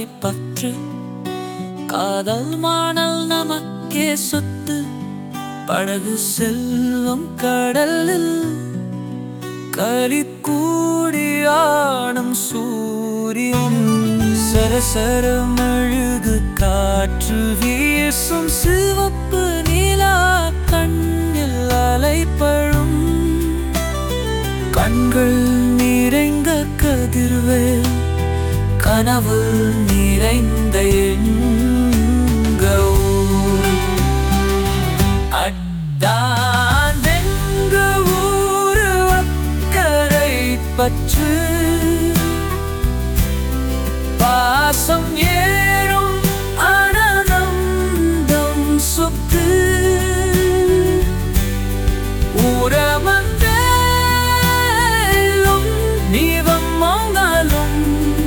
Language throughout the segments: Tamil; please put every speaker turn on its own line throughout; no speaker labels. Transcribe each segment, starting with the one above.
பற்று காதல் மானல் நமக்கே சொத்து படகு செல்வம் கடலில் களி கூடியாடும் சூரியன் சரசர மெழுகு காற்று வீசும் சிவப்பு நிலா கண்ணில் அலைப்பழும் கண்கள் நிறைந்த கதிர்வேல் கனவு நிறைந்த எங்க ஊர் அட்டான் எங்க ஊரு அக்கறை பற்று பாசம் ஏறும் ஆனந்தம் சொத்து ஊரமந்தேலும் நீவம் மௌனாலும்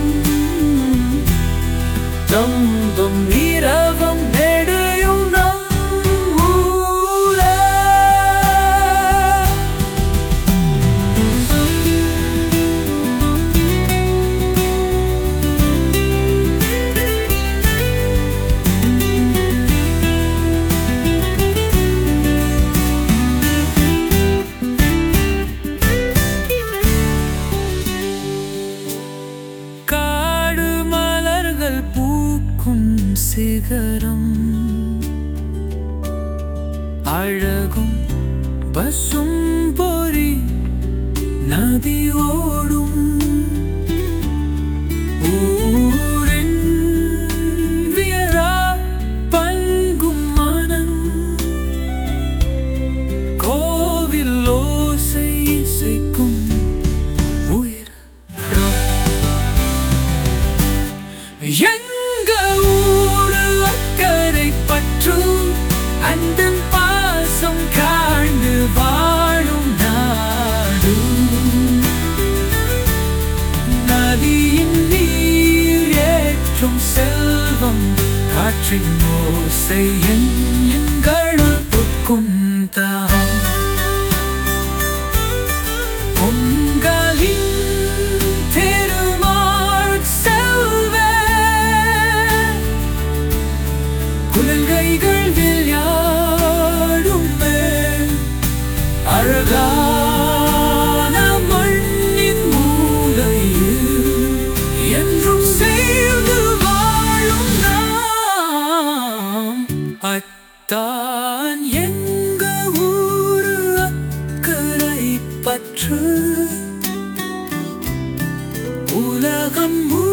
தம்பம் இரவம் நெடுயும் நம் ஊரே காடு மலர்கள் பூக்கும் சிகரம் அழகும் பசும் பொறி நதி ஓடும் ஊரின் வியரா பல்கும் மனம் கோவில் ஓசை இசைக்கும் உயிர் எங்க ஊரு அக்கறை பற்று அந்த பாசம் காண்டு வாழும் நாடு நதியின் நீர் ஏற்றும் செல்வம் காற்றின் ஓசை எங்களுக்கும் தான் பொங்கலின் திருமால் செல்வே குழந்தைகள் விளையாடுமே அழகான மண்ணின் மூலையில் என்றும் சேர்ந்து வாழும் நாம் அத்தான் எங்க ஊரு அக்கறை பற்று உலகம்